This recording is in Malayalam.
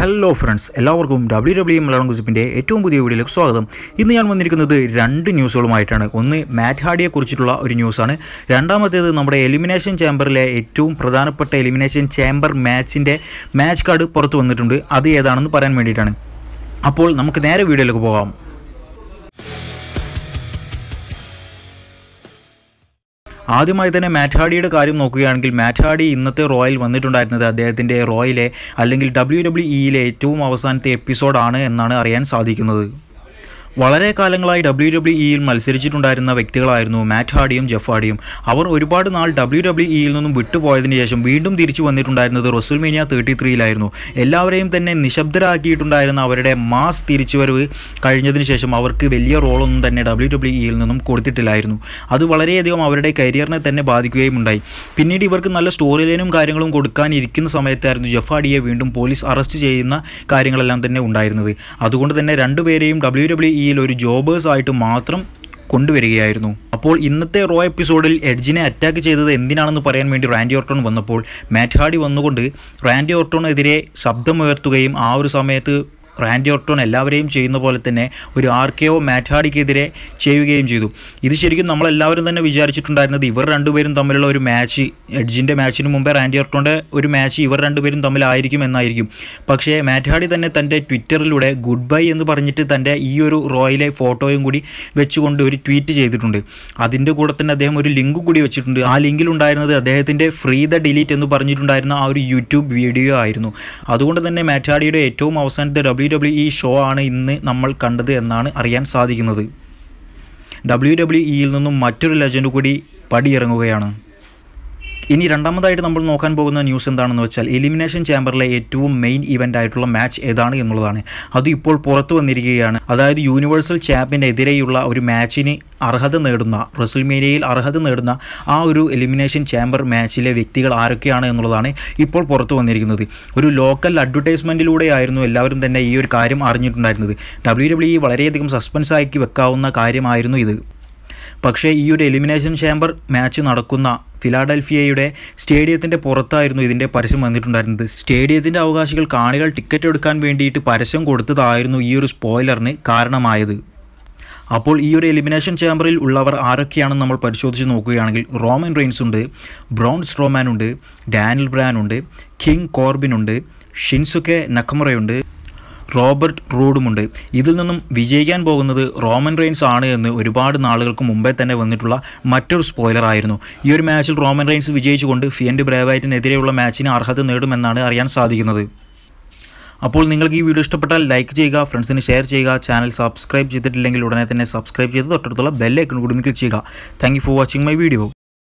ഹലോ ഫ്രണ്ട്സ് എല്ലാവർക്കും ഡബ്ല്യു ഡബ്ല്യു മലയാളം കുസിപ്പിൻ്റെ ഏറ്റവും പുതിയ വീഡിയോയിലേക്ക് സ്വാഗതം ഇന്ന് ഞാൻ വന്നിരിക്കുന്നത് രണ്ട് ന്യൂസുകളുമായിട്ടാണ് ഒന്ന് മാറ്റ് ഹാർഡിയെ കുറിച്ചിട്ടുള്ള ഒരു ന്യൂസാണ് രണ്ടാമത്തേത് നമ്മുടെ എലിമിനേഷൻ ചേംബറിലെ ഏറ്റവും പ്രധാനപ്പെട്ട എലിമിനേഷൻ ചേംബർ മാച്ചിൻ്റെ മാച്ച് കാർഡ് പുറത്ത് വന്നിട്ടുണ്ട് അത് ഏതാണെന്ന് പറയാൻ വേണ്ടിയിട്ടാണ് അപ്പോൾ നമുക്ക് നേരെ വീഡിയോയിലേക്ക് പോകാം ആദ്യമായി തന്നെ മാറ്റ് ഹാർഡിയുടെ കാര്യം നോക്കുകയാണെങ്കിൽ മാറ്റ് ഹാർഡി ഇന്നത്തെ റോയിൽ വന്നിട്ടുണ്ടായിരുന്നത് അദ്ദേഹത്തിൻ്റെ റോയിലെ അല്ലെങ്കിൽ ഡബ്ല്യു ഡബ്ല്യു ഇയിലെ ഏറ്റവും അവസാനത്തെ എപ്പിസോഡാണ് എന്നാണ് അറിയാൻ സാധിക്കുന്നത് വളരെ കാലങ്ങളായി ഡബ്ല്യു ഡബ്ല്യു ഇയിൽ മത്സരിച്ചിട്ടുണ്ടായിരുന്ന വ്യക്തികളായിരുന്നു മാറ്റ് ഹാർഡിയും ജെഫ് ഹാർഡിയും അവർ ഒരുപാട് നാൾ ഡബ്ല്യു ഡബ്ല്യു ഇയിൽ നിന്നും വിട്ടുപോയതിന് ശേഷം വീണ്ടും തിരിച്ചു വന്നിട്ടുണ്ടായിരുന്നത് റൊസൽമേനിയ തേർട്ടി ത്രീയിലായിരുന്നു എല്ലാവരെയും തന്നെ നിശബ്ദരാക്കിയിട്ടുണ്ടായിരുന്ന അവരുടെ മാസ് തിരിച്ചുവരവ് കഴിഞ്ഞതിന് ശേഷം അവർക്ക് വലിയ റോളൊന്നും തന്നെ ഡബ്ല്യു ഡബ്ല്യു ഇയിൽ നിന്നും കൊടുത്തിട്ടില്ലായിരുന്നു അത് വളരെയധികം അവരുടെ കരിയറിനെ തന്നെ ബാധിക്കുകയും ഉണ്ടായി പിന്നീട് ഇവർക്ക് നല്ല സ്റ്റോറി ലൈനും കാര്യങ്ങളും കൊടുക്കാനിരിക്കുന്ന സമയത്തായിരുന്നു ജെഫ് ഹാർഡിയെ വീണ്ടും പോലീസ് അറസ്റ്റ് ചെയ്യുന്ന കാര്യങ്ങളെല്ലാം തന്നെ ഉണ്ടായിരുന്നത് അതുകൊണ്ട് തന്നെ രണ്ടുപേരെയും ഡബ്ല്യു ഡബ്ല്യു ഇയിൽ ഒരു ജോബേഴ്സ് ആയിട്ട് മാത്രം കൊണ്ടുവരികയായിരുന്നു അപ്പോൾ ഇന്നത്തെ റോ എപ്പിസോഡിൽ എഡ്ജിനെ അറ്റാക്ക് ചെയ്തത് എന്തിനാണെന്ന് പറയാൻ വേണ്ടി റാൻഡി ഓർട്ടോൺ വന്നപ്പോൾ മാറ്റ് ഹാർഡി വന്നുകൊണ്ട് റാൻഡി ഓർട്ടോണെതിരെ ശബ്ദമുയർത്തുകയും ആ ഒരു സമയത്ത് റാൻഡി ഓർട്ടോൺ എല്ലാവരെയും ചെയ്യുന്ന പോലെ തന്നെ ഒരു ആർ കെ ഒ മാറ്റാഡിക്കെതിരെ ചെയ്യുകയും ചെയ്തു ഇത് ശരിക്കും നമ്മളെല്ലാവരും തന്നെ വിചാരിച്ചിട്ടുണ്ടായിരുന്നത് ഇവർ രണ്ടുപേരും തമ്മിലുള്ള ഒരു മാച്ച് എഡ്ജിൻ്റെ മാച്ചിന് മുമ്പേ റാൻഡി ഓർട്ടോൻ്റെ ഒരു മാച്ച് ഇവർ രണ്ടുപേരും തമ്മിലായിരിക്കും എന്നായിരിക്കും പക്ഷേ മാറ്റാഡി തന്നെ തൻ്റെ ട്വിറ്ററിലൂടെ ഗുഡ് ബൈ എന്ന് പറഞ്ഞിട്ട് തൻ്റെ ഈ ഒരു റോയിലെ ഫോട്ടോയും കൂടി വെച്ചുകൊണ്ട് ഒരു ട്വീറ്റ് ചെയ്തിട്ടുണ്ട് അതിൻ്റെ കൂടെ തന്നെ അദ്ദേഹം ഒരു ലിങ്ക് കൂടി വെച്ചിട്ടുണ്ട് ആ ലിങ്കിലുണ്ടായിരുന്നത് അദ്ദേഹത്തിൻ്റെ ഫ്രീ ദ ഡിലീറ്റ് എന്ന് പറഞ്ഞിട്ടുണ്ടായിരുന്ന ആ ഒരു യൂട്യൂബ് വീഡിയോ ആയിരുന്നു അതുകൊണ്ട് തന്നെ മാറ്റാഡിയുടെ ഏറ്റവും അവസാനത്തെ ഡബ്ല്യു ഡബ്ല്യു ഇ ഷോ ആണ് ഇന്ന് നമ്മൾ കണ്ടത് എന്നാണ് അറിയാൻ സാധിക്കുന്നത് ഡബ്ല്യു ഡബ്ല്യു ഇയിൽ നിന്നും മറ്റൊരു ലെജൻഡ് കൂടി പടിയിറങ്ങുകയാണ് ഇനി രണ്ടാമതായിട്ട് നമ്മൾ നോക്കാൻ പോകുന്ന ന്യൂസ് എന്താണെന്ന് വെച്ചാൽ എലിമിനേഷൻ ചാമ്പറിലെ ഏറ്റവും മെയിൻ ഇവൻ്റ് ആയിട്ടുള്ള മാച്ച് ഏതാണ് എന്നുള്ളതാണ് അത് ഇപ്പോൾ പുറത്തു വന്നിരിക്കുകയാണ് അതായത് യൂണിവേഴ്സൽ ചാമ്പ്യനെതിരെയുള്ള ഒരു മാച്ചിന് അർഹത നേടുന്ന റസൽമേനിയയിൽ അർഹത നേടുന്ന ആ ഒരു എലിമിനേഷൻ ചാമ്പർ മാച്ചിലെ വ്യക്തികൾ ആരൊക്കെയാണ് എന്നുള്ളതാണ് ഇപ്പോൾ പുറത്തു വന്നിരിക്കുന്നത് ഒരു ലോക്കൽ അഡ്വർടൈസ്മെൻറ്റിലൂടെയായിരുന്നു എല്ലാവരും തന്നെ ഈ ഒരു കാര്യം അറിഞ്ഞിട്ടുണ്ടായിരുന്നത് ഡബ്ല്യു ഡബ്ല്യു ഇ വളരെയധികം സസ്പെൻസ് ആക്കി വെക്കാവുന്ന കാര്യമായിരുന്നു ഇത് പക്ഷേ ഈ ഒരു എലിമിനേഷൻ ചാമ്പർ മാച്ച് നടക്കുന്ന ഫിലാഡൽഫിയയുടെ സ്റ്റേഡിയത്തിൻ്റെ പുറത്തായിരുന്നു ഇതിൻ്റെ പരസ്യം വന്നിട്ടുണ്ടായിരുന്നത് സ്റ്റേഡിയത്തിൻ്റെ അവകാശികൾ കാണികൾ ടിക്കറ്റ് എടുക്കാൻ വേണ്ടിയിട്ട് പരസ്യം കൊടുത്തതായിരുന്നു ഈ ഒരു സ്പോയിലറിന് കാരണമായത് അപ്പോൾ ഈ ഒരു എലിമിനേഷൻ ചാമ്പറിൽ ഉള്ളവർ ആരൊക്കെയാണെന്ന് നമ്മൾ പരിശോധിച്ച് നോക്കുകയാണെങ്കിൽ റോമൻ റെയിൻസ് ഉണ്ട് ബ്രൗൺ സ്ട്രോമാൻ ഉണ്ട് ഡാനിൽ ബ്രാൻ ഉണ്ട് കിങ് കോർബിൻ ഉണ്ട് ഷിൻസുക്കെ നക്കമുറയുണ്ട് റോബർട്ട് റൂഡുമുണ്ട് ഇതിൽ നിന്നും വിജയിക്കാൻ പോകുന്നത് റോമൻ റെയിൻസ് ആണ് എന്ന് ഒരുപാട് നാളുകൾക്ക് മുമ്പേ തന്നെ വന്നിട്ടുള്ള മറ്റൊരു സ്പോയിലർ ആയിരുന്നു ഈ ഒരു മാച്ചിൽ റോമൻ റെയിൻസ് വിജയിച്ചുകൊണ്ട് ഫിയൻഡ് ബ്രേവൈറ്റിനെതിരെയുള്ള മാച്ചിന് അർഹത നേടുമെന്നാണ് അറിയാൻ സാധിക്കുന്നത് അപ്പോൾ നിങ്ങൾക്ക് ഈ വീഡിയോ ഇഷ്ടപ്പെട്ടാൽ ലൈക്ക് ചെയ്യുക ഫ്രണ്ട്സിന് ഷെയർ ചെയ്യുക ചാനൽ സബ്സ്ക്രൈബ് ചെയ്തിട്ടില്ലെങ്കിൽ ഉടനെ തന്നെ സബ്സ്ക്രൈബ് ചെയ്ത് തൊട്ടടുത്തുള്ള ബെല്ലൈക്കൺ കൂടി ക്ലിക്ക് ചെയ്യുക thank for watching my video